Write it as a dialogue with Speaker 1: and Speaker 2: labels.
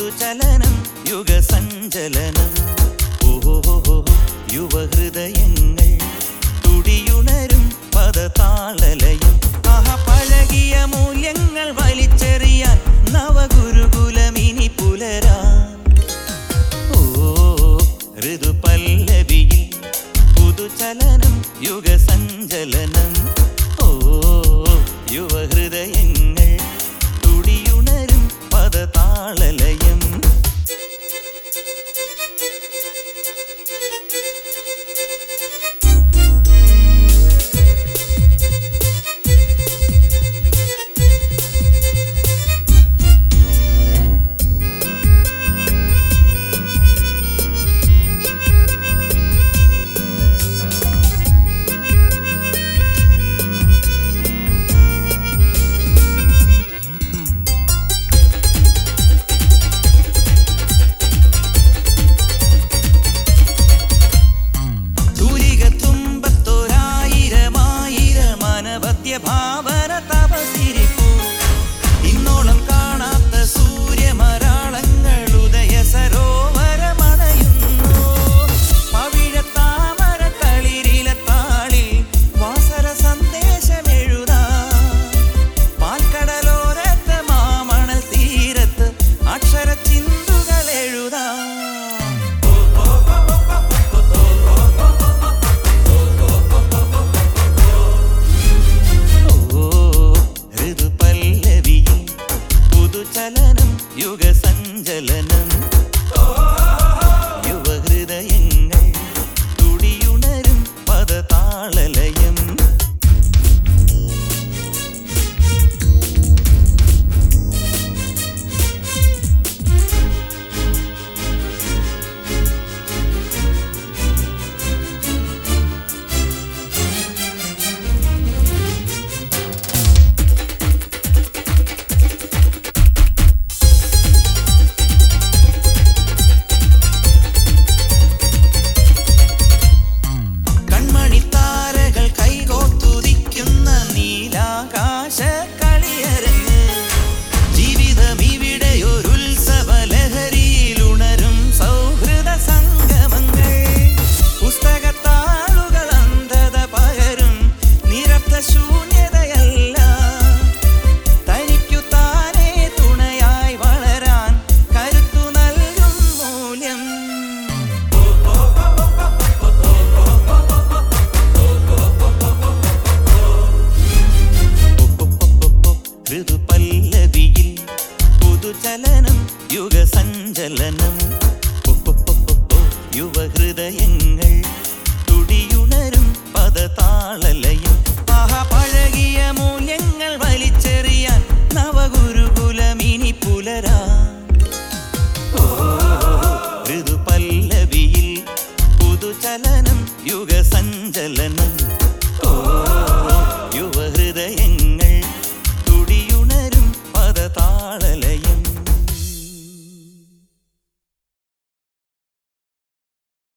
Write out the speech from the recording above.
Speaker 1: പുതുചലനം യുഗസഞ്ചലനം ഓഹോ യുവഹൃദയങ്ങൾ തുടിയുണരും പദതാളലയം ആഹ പഴകിയ മൂല്യങ്ങൾ വലിച്ചെറിയാൻ നവഗുരുകുലമിനി പുലരാൻ ഓ ഋതുപല്ലവിയിൽ പുതുചലനം യുഗസഞ്ചലനം ഓ യുവഹൃദയങ്ങൾ തുടിയുണരും പദതാളലയം തൂലിക തുമ്പത്തൊരായിരമായിരം അനവദ്യ ഭാവന തപസിരിപ്പു ഇന്നോളം കാണാത്ത സൂര്യമരാളങ്ങൾ ഉദയ സരോവരമണയുന്നു പവിഴത്താമര തളിരില താളിൽ വാസര സന്ദേശമെഴുതാം പാൽക്കടലോരത്ത് മാമണൽ തീരത്ത് അക്ഷര ചിന്തുകൾ എഴുതാം ഓ ഋതുപല്ലവിയിൽ പുതുചലനം യുഗസഞ്ചലനം യുവഹൃദയങ്ങൾ തുടിയുണരും പദതാളലയം കൺമണിത്താരകൾ കൈകോർത്തുദിക്കുന്ന നീലാകാശ കളിയരങ്ങ് ജീവിതം ഇവിടെ ഒരു ഉത്സവ ലഹരിയിലുണരും സൗഹൃദ സംഗമങ്ങൾ പുസ്തകത്താളുകൾ അന്ധത പകരും നിരർത്ഥ ശൂന്യതയല്ല തനിക്കു താനേ തുണയായി വളരാൻ കരുത്തു നൽകും മൂല്യം ഋതുപല്ലവിയിൽ പുതുചലനം യുഗസഞ്ചലനം യുവഹൃദയങ്ങൾ തുടിയുണരും പദതാളലയം ആഹ പഴകിയ മൂല്യങ്ങൾ വലിച്ചെറിയാൻ നവഗുരുകുലമിനി പു